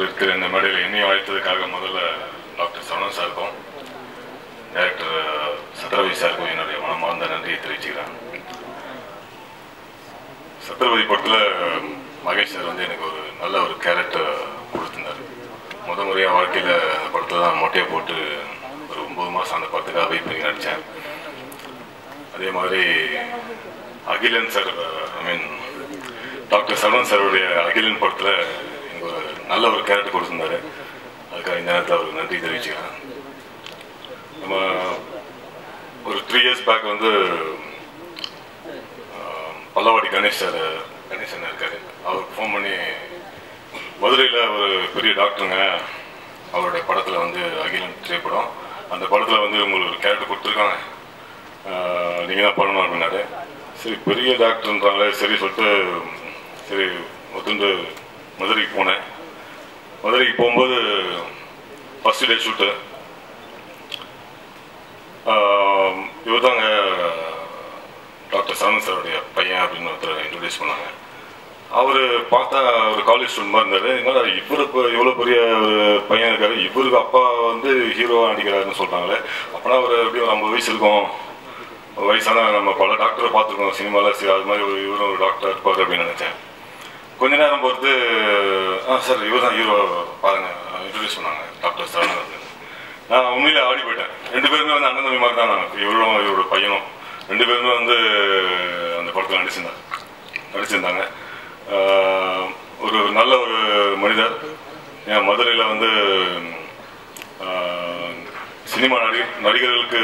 இருக்கிற இந்த மேடையில் என்னையும் அழைத்ததுக்காக முதல்ல டாக்டர் சரவணன் சாருக்கும் டைரக்டர் சத்ரபதி சாருக்கும் என்னுடைய மனமார்ந்த நன்றியை தெரிவிச்சுக்கிறேன் சத்ரபதி படத்தில் மகேஷ் சார் வந்து எனக்கு ஒரு நல்ல ஒரு கேரக்டர் கொடுத்துருந்தாரு முத முறையாக வாழ்க்கையில் அந்த படத்தில் தான் மொட்டையை போட்டு ஒரு ஒம்பது மாதம் அந்த படத்துக்காக வெயிட் பண்ணி நடித்தேன் அதே மாதிரி Akilan sir I mean doctor Saravanan சாருடைய அகிலன் படத்தில் எனக்கு ஒரு நல்ல ஒரு கேரக்டர் கொடுத்துருந்தாரு அதுக்காக இந்த நேரத்தில் அவருக்கு நன்றி தெரிவிச்சுக்கிறேன் நம்ம ஒரு த்ரீ இயர்ஸ் பேக் வந்து ஆஹ், பல்லவாடி கணேஷ் சார் கணேசன் இருக்காரு அவருக்கு ஃபோன் பண்ணி மதுரையில் ஒரு பெரிய டாக்டருங்க அவருடைய படத்தில் வந்து அகிலன் திரைப்படம் அந்த படத்தில் வந்து உங்களுக்கு ஒரு கேரக்டர் கொடுத்துருக்காங்க நீங்கள் தான் பண்ணணும் அப்படின்னாரு சரி பெரிய டாக்டர்ன்றாங்களே சரி சொல்லிட்டு சரி ஒத்துண்டு மதுரைக்கு போனேன் மதுரைக்கு போகும்போது ஃபஸ்ட் டே ஷூட்டு இவர் தாங்க டாக்டர் சரவணன் சாருடைய பையன் அப்படின்னு ஒருத்தர் இன்ட்ரடியூஸ் பண்ணாங்க அவர் பார்த்தா ஒரு காலேஜ் ஸ்டூடெண்ட் மாதிரி இருந்தார் என்னடா இவர் இப்போ இவ்வளோ பெரிய ஒரு பையன் இருக்காரு இவருக்கு அப்பா வந்து ஹீரோவாக நடிக்கிறாருன்னு சொல்கிறாங்களே அப்போனா ஒரு எப்படியும் ஒரு ஐம்பது வயசு இருக்கும் வயசான நம்ம பல டாக்டரை பார்த்துருக்கோம் சினிமாவில் சரி அது மாதிரி ஒரு இவரும் ஒரு டாக்டர் இருப்பார் அப்படின்னு நினச்சேன் கொஞ்ச நேரம் பொறுத்து ஆ சார் இவர் தான் ஹீரோ பாருங்க இன்ட்ரடியூஸ் பண்ணாங்க டாக்டர் சரவணன் நான் உண்மையில ஆடி போயிட்டேன் ரெண்டு பேருமே வந்து அண்ணன் தம்பி மாதிரி தான் நான் இவரும் இவரோட பையனும் ரெண்டு பேருமே வந்து அந்த படத்தில் நடிச்சிருந்தாங்க நடிச்சிருந்தாங்க ஆஹ் ஒரு நல்ல ஒரு மனிதர் ஏன் மதுரையில் வந்து ஆஹ் சினிமா நடி நடிகர்களுக்கு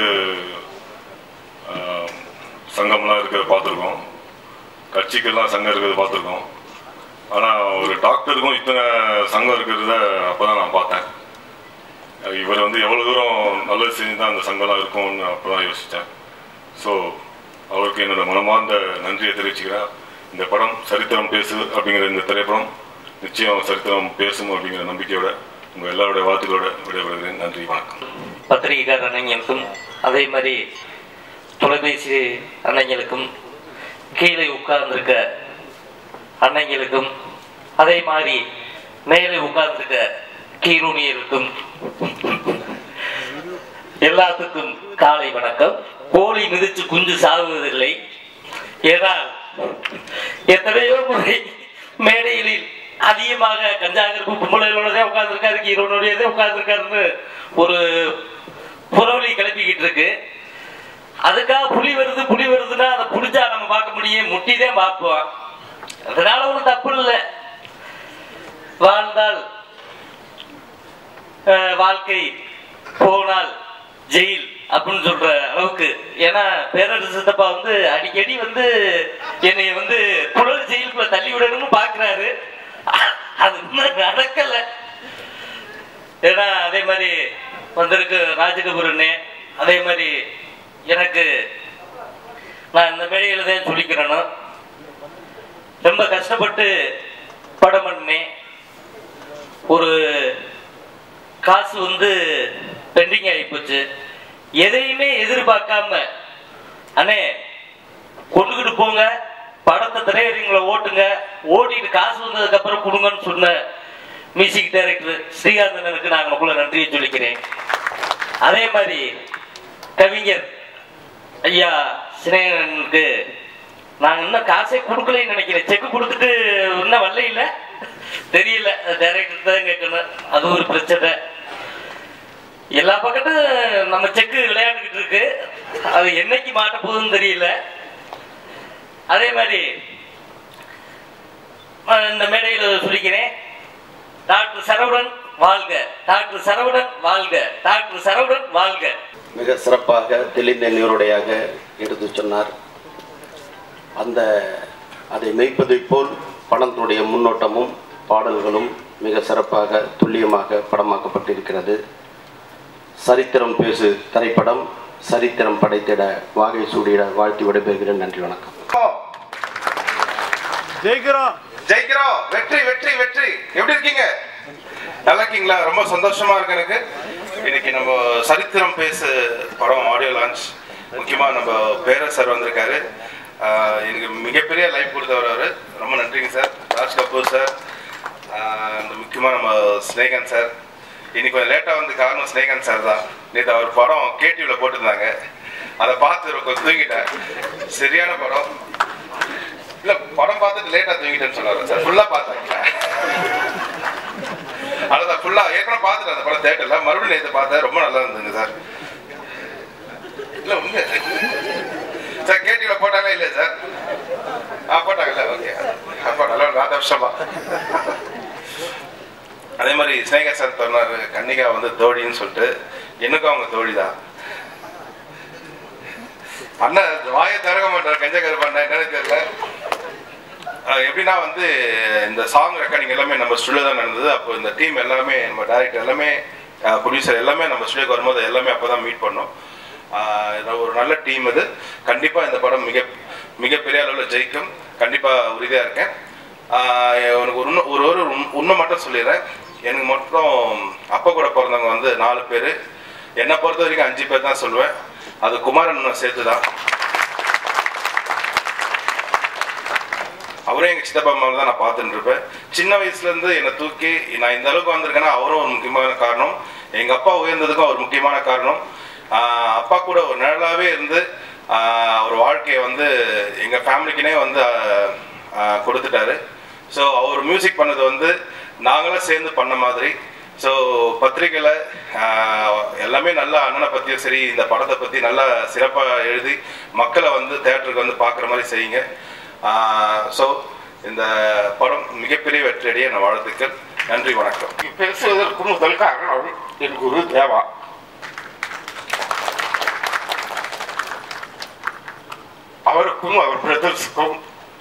ஆஹ் சங்கம்லாம் இருக்கிறத பார்த்துருக்கோம் கட்சிக்கெல்லாம் சங்கம் இருக்கிறத பார்த்துருக்கோம் ஆனால் ஒரு டாக்டருக்கும் இத்தனை சங்கம் இருக்கிறத அப்போ தான் நான் பார்த்தேன் இவர் வந்து எவ்வளோ தூரம் நல்லது செஞ்சு தான் அந்த சங்கம்லாம் இருக்கும்னு அப்போ தான் யோசித்தேன் ஸோ அவருக்கு என்னோட மனமார்ந்த நன்றியை தெரிவிச்சுக்கிறேன் இந்த படம் சரித்திரம் பேசு அப்படிங்கிற இந்த திரைப்படம் நிச்சயம் சரித்திரம் பேசும் அப்படிங்கிற நம்பிக்கையோட உங்கள் எல்லாருடைய வாழ்த்துக்களோட விடைபெறுகிறேன் நன்றி வணக்கம் பத்திரிகைக்கார அன்னைங்களுக்கும் அதே மாதிரி தொலைபேசி அன்னைங்களுக்கும் கீழே உட்கார்ந்திருக்க அன்னைங்களுக்கும் அதே மாதிரி மேலே உட்கார்ந்திருக்க கீரூணியருக்கும் எல்லாத்துக்கும் காலை வணக்கம் கோழி மிதிச்சு குஞ்சு சாகுவதில்லை ஏனால் எத்தனையோ முறை மேடைகளில் அதிகமாக கஞ்சாகிருப்பு பொம்பளைகளோடதே உட்கார்ந்துருக்காரு ஹீரோனோடையதே உட்கார்ந்துருக்காருன்னு ஒரு புறவழி கிளப்பிக்கிட்டு இருக்கு அதுக்காக புலி வருது புலி வருதுன்னா அதை புடிச்சா நம்ம பார்க்க முடியும் முட்டிதான் பார்ப்போம் அதனால ஒன்றும் தப்பு இல்லை வாழ்ந்தால் அஹ், வாழ்க்கை போனால் ஜெயில் அப்படின்னு சொல்ற அளவுக்கு ஏன்னா பேரரசு சித்தப்பா வந்து அடிக்கடி வந்து என்னை வந்து புலர் ஜெயிலுக்குள்ள தள்ளி விடணும்னு பாக்குறாரு அது இன்னும் நடக்கல ஏன்னா அதே மாதிரி வந்திருக்கு ராஜகபுரனே அதே மாதிரி எனக்கு நான் இந்த மேடையில தான் சொல்லிக்கிறேன்னு ரொம்ப கஷ்டப்பட்டு படம் பண்ணேன் ஒரு காசு வந்து பெண்டிங் ஆகி போச்சு எதையுமே எதிர்பார்க்காம அண்ணே கொண்டுகிட்டு போங்க படத்தை திரையரங்களை ஓட்டுங்க ஓட்டிட்டு காசு வந்ததுக்கு அப்புறம் கொடுங்கன்னு சொன்ன மியூசிக் டைரக்டர் ஸ்ரீகாந்தனுக்கு நான் உங்களுக்குள்ள நன்றியை சொல்லிக்கிறேன் அதே மாதிரி கவிஞர் ஐயா சினேகனுக்கு நாங்க இன்னும் காசே கொடுக்கலன்னு நினைக்கிறேன் செக் கொடுத்துட்டு இன்னும் வரல இல்ல தெரியல டைரக்டர் தான் கேட்கணும் அது ஒரு பிரச்சனை எல்லா பக்கத்தும் நம்ம செக்கு விளையாண்டுக்கிட்டு இருக்கு அது என்னைக்கு மாட்ட போகுதுன்னு தெரியல அதே மாதிரி அஹ், இந்த மேடையில் சொல்லிக்கிறேன் டாக்டர் சரவணன் வாழ்க டாக்டர் சரவணன் வாழ்க டாக்டர் சரவணன் வாழ்க மிக சிறப்பாக தெளிந்த நீருடையாக எடுத்து சொன்னார் அந்த அதை மெய்ப்பதைப் போல் படத்தினுடைய முன்னோட்டமும் பாடல்களும் மிக சிறப்பாக துல்லியமாக படமாக்கப்பட்டிருக்கிறது சரித்திரம் பேசு திரைப்படம் சரித்திரம் படைத்திட வாகை சூடிட வாழ்த்தி விடைபெறுகிறேன் நன்றி வணக்கம் ஜெயிக்கிறோம் ஜெயிக்கிறோம் வெற்றி வெற்றி வெற்றி எப்படி இருக்கீங்க நல்லா இருக்கீங்களா ரொம்ப சந்தோஷமா இருக்கு எனக்கு இன்னைக்கு நம்ம சரித்திரம் பேசு படம் ஆடியோ லான்ச் முக்கியமா நம்ம பேரர் சார் வந்திருக்காரு ஆஹ் எனக்கு மிகப்பெரிய லைஃப் கொடுத்தவர் அவரு ரொம்ப நன்றிங்க சார் ராஜ் கபூர் சார் ஆஹ் இந்த முக்கியமாக நம்ம ஸ்னேகன் சார் இன்னைக்கு கொஞ்சம் லேட்டாக வந்து காரணம் ஸ்னேகன் சார் தான் நேற்று அவர் படம் கேடிவியில் போட்டிருந்தாங்க அதை பார்த்து கொஞ்சம் தூங்கிட்டேன் சரியான படம் இல்லை படம் பார்த்துட்டு லேட்டாக தூங்கிட்டேன்னு சொன்னார் சார் ஃபுல்லாக பார்த்தேன் அதான் ஃபுல்லாக ஏற்கனவே பார்த்துட்டேன் அந்த படம் தேட்டரில் மறுபடியும் நேற்று பார்த்தேன் ரொம்ப நல்லா இருந்ததுங்க சார் இல்லை உண்மை சார் கேடிவியில் போட்டாங்களா இல்லையா சார் ஆ போட்டாங்கல்ல ஓகே அப்போ நல்லா நாலு வருஷமா அதே மாதிரி ஸ்னேகா சார் சொன்னார் கன்னிகா வந்து தோழின்னு சொல்லிட்டு எனக்கும் அவங்க தோழி தான் அண்ணன் வாயை திறக்க மாட்டார் கஞ்ச கருப்பண்ண என்னன்னு தெரியல அஹ் எப்படின்னா வந்து இந்த சாங் ரெக்கார்டிங் எல்லாமே நம்ம ஸ்டுடியோ தான் நடந்தது அப்போ இந்த டீம் எல்லாமே நம்ம டேரக்டர் எல்லாமே ப்ரொடியூசர் எல்லாமே நம்ம ஸ்டுடியோக்கு வரும்போது எல்லாமே அப்போ தான் மீட் பண்ணோம் அஹ் இது ஒரு நல்ல டீம் இது கண்டிப்பாக இந்த படம் மிக மிகப்பெரிய அளவில் ஜெயிக்கும் கண்டிப்பாக உறுதியாக இருக்கேன் ஆஹ் எனக்கு ஒரு உண்மை- ஒரு ஒரு உண்- உண்மை மட்டும் சொல்லிடுறேன் எனக்கு மொத்தம் அப்பா கூட பிறந்தவங்க வந்து நாலு பேர் என்னை பொறுத்த வரைக்கும் அஞ்சு பேர் தான் சொல்லுவேன் அது குமாரன் சேர்த்து தான் அவரே எங்கள் சித்தப்பா அம்மாவை தான் நான் பார்த்துட்டு இருப்பேன் சின்ன வயசுலேருந்து என்னை தூக்கி நான் இந்த அளவுக்கு வந்திருக்கேன்னா அவரும் ஒரு முக்கியமான காரணம் எங்கள் அப்பா உயர்ந்ததுக்கும் ஒரு முக்கியமான காரணம் ஆஹ் அப்பா கூட ஒரு நிழலாகவே இருந்து ஆஹ் அவர் வாழ்க்கையை வந்து எங்கள் ஃபேமிலிக்குனே வந்து ஆஹ் ஆஹ் கொடுத்துட்டாரு ஸோ அவர் மியூசிக் பண்ணது வந்து நாங்களாம் சேர்ந்து பண்ண மாதிரி ஸோ பத்திரிக்கையில் எல்லாமே நல்லா அண்ணனை பற்றியும் சரி இந்த படத்தை பற்றி நல்லா சிறப்பாக எழுதி மக்களை வந்து தேட்டருக்கு வந்து பார்க்குற மாதிரி செய்யுங்க ஸோ இந்த படம் மிகப்பெரிய வெற்றியடைய நான் வாழ்த்துக்கள் நன்றி வணக்கம் பேசுவதற்கு முதல் காரணம் என் குரு தேவா அவருக்கும் அவர் பிரதர்ஸுக்கும்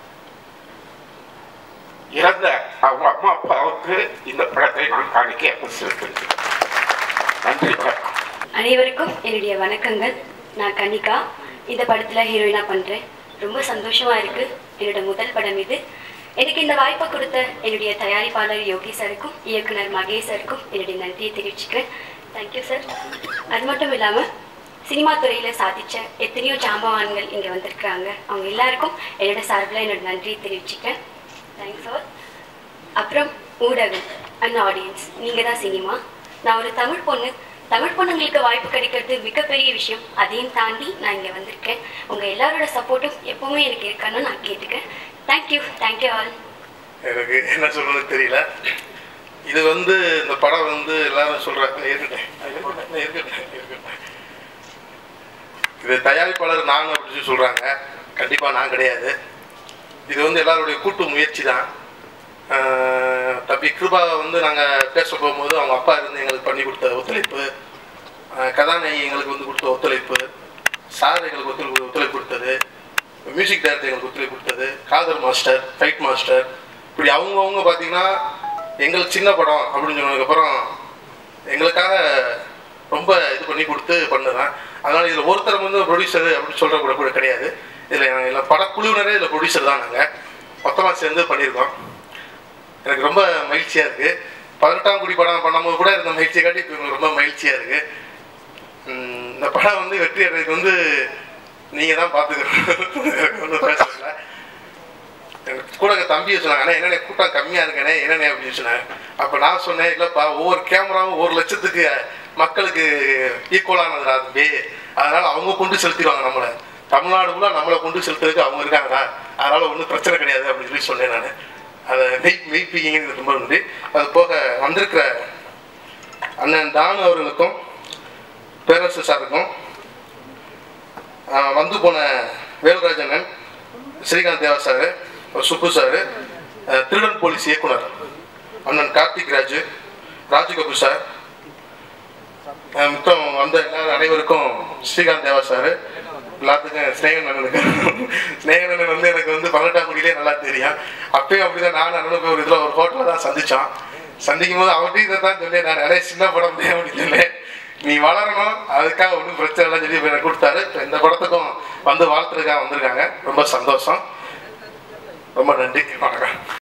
இறந்த அவங்க அம்மா அப்பாவுக்கு இந்த படத்தை நான் காணிக்க செலுத்துகிறேன் நன்றி வணக்கம் அனைவருக்கும் என்னுடைய வணக்கங்கள் நான் கன்னிகா இந்த படத்தில் ஹீரோயினாக பண்ணுறேன் ரொம்ப சந்தோஷமாக இருக்குது என்னோட முதல் படம் இது எனக்கு இந்த வாய்ப்பை கொடுத்த என்னுடைய தயாரிப்பாளர் யோகி சாருக்கும் இயக்குனர் மகேஷ் சாருக்கும் என்னுடைய நன்றியை தெரிவிச்சுக்கிறேன் தேங்க்யூ சார் அது மட்டும் இல்லாமல் சினிமா துறையில் சாதித்த எத்தனையோ ஜாம்பவான்கள் இங்கே வந்திருக்கிறாங்க அவங்க எல்லாருக்கும் என்னோட சார்பில் என்னோட நன்றியை தெரிவிச்சுக்கிறேன் தேங்க்ஸ் ஆல் அப்புறம் ஊடகம் அண்ட் ஆடியன்ஸ் நீங்கள் தான் சினிமா நான் ஒரு தமிழ் பொண்ணு தமிழ் பொண்ணுங்களுக்கு வாய்ப்பு கிடைக்கிறது மிகப்பெரிய விஷயம் அதையும் தாண்டி நான் இங்கே வந்திருக்கேன் உங்கள் எல்லாரோட சப்போர்ட்டும் எப்பவுமே எனக்கு இருக்கணும்னு நான் கேட்டுக்கிறேன் தேங்க்யூ தேங்க்யூ ஆல் எனக்கு என்ன சொல்றதுன்னு தெரியல இது வந்து இந்த படம் வந்து எல்லாரும் சொல்றாங்க இருக்கட்டும் இருக்கட்டும், இருக்கட்டும், இருக்கட்டும். இது தயாரிப்பாளர் நான் அப்படின்னு சொல்லி சொல்றாங்க கண்டிப்பா நான் கிடையாது இது வந்து எல்லாருடைய கூட்டு முயற்சி தான் ஆஹ் தம்பி கிருபா வந்து நாங்கள் பேச போகும்போது அவங்க அப்பா இருந்து எங்களுக்கு பண்ணி கொடுத்த ஒத்துழைப்பு ஆஹ் கதாநாயகி எங்களுக்கு வந்து கொடுத்த ஒத்துழைப்பு சார் எங்களுக்கு ஒத்துழைப்பு ஒத்துழைப்பு கொடுத்தது மியூசிக் டைரக்டர் எங்களுக்கு ஒத்துழைப்பு கொடுத்தது காதல் மாஸ்டர் ஃபைட் மாஸ்டர் இப்படி அவங்கவுங்க பார்த்தீங்கன்னா எங்களுக்கு சின்ன படம் அப்படின்னு சொன்னதுக்கப்புறம் எங்களுக்காக ரொம்ப இது பண்ணி கொடுத்து பண்ணுறேன் அதனால் இதில் ஒருத்தர் வந்து ப்ரொடியூசர் அப்படின்னு சொல்கிற கூட கூட கிடையாது இதில் இதில் படக்குழுவினரே இதில் ப்ரொடியூசர் தான் நாங்கள் மொத்தமாக சேர்ந்து பண்ணியிருக்கோம் எனக்கு ரொம்ப மகிழ்ச்சியாக இருக்குது பதினெட்டாம் குடி படம் பண்ணும்போது கூட இருந்த மகிழ்ச்சியை காட்டி இப்போ எனக்கு ரொம்ப மகிழ்ச்சியாக இருக்குது இந்த படம் வந்து வெற்றி அடைறதுக்கு வந்து நீங்கள் தான் பார்த்துக்கணும் ஒன்றும் பேசல எனக்கு கூட எங்கள் தம்பியை சொன்னாங்க அண்ணா என்னென்ன கூட்டம் கம்மியாக இருக்கேனே என்னென்ன அப்படின்னு சொன்னாங்க அப்போ நான் சொன்னேன் இல்லைப்பா ஒவ்வொரு கேமராவும் ஒரு லட்சத்துக்கு மக்களுக்கு ஈக்குவலானதுடா தம்பி அதனால் அவங்க கொண்டு செலுத்திடுவாங்க நம்மளை தமிழ்நாடுக்குள்ள நம்மளை கொண்டு செலுத்துறதுக்கு அவங்க இருக்காங்கடா அதனால் ஒன்றும் பிரச்சனை கிடையாது அப்படின்னு சொல்லி சொன்னேன் நான் அதை மெய் மெய்ப்பிங்க ரொம்ப நன்றி அது போக வந்திருக்கிற அண்ணன் டான் அவர்களுக்கும் பேரரசு சாருக்கும் ஆஹ் வந்து போன வேல்ராஜ் அண்ணன் Srikanth Deva sir Subbu sir Thirudan police இயக்குனர் அண்ணன் கார்த்திக் ராஜு ராஜகபூர் சார் ஆஹ் மொத்தம் வந்த எல்லாரும் அனைவருக்கும் ஸ்ரீகாந்த் தேவா சார் எல்லாத்துக்கும் ஸ்னேகன் அண்ணனுக்கு ஸ்னேகன் அண்ணன் வந்து எனக்கு வந்து பதினெட்டாம் குடியிலே நல்லா தெரியும் அப்பயும் அப்படிதான் நான் அண்ணனுக்கு ஒரு இதில் ஒரு ஹோட்டலில் தான் சந்திச்சோம் சந்திக்கும் போது அவர்கிட்ட இதை தான் சொன்னேன் நான் நிறைய சின்ன படம் தான் அப்படின்னு சொன்னேன் நீ வளரணும் அதுக்காக ஒன்றும் பிரச்சனை இல்லைன்னு சொல்லி எனக்கு கொடுத்தாரு இப்ப இந்த படத்துக்கும் வந்து வாழ்த்துறதுக்காக வந்திருக்காங்க ரொம்ப சந்தோஷம் ரொம்ப நன்றி வணக்கம்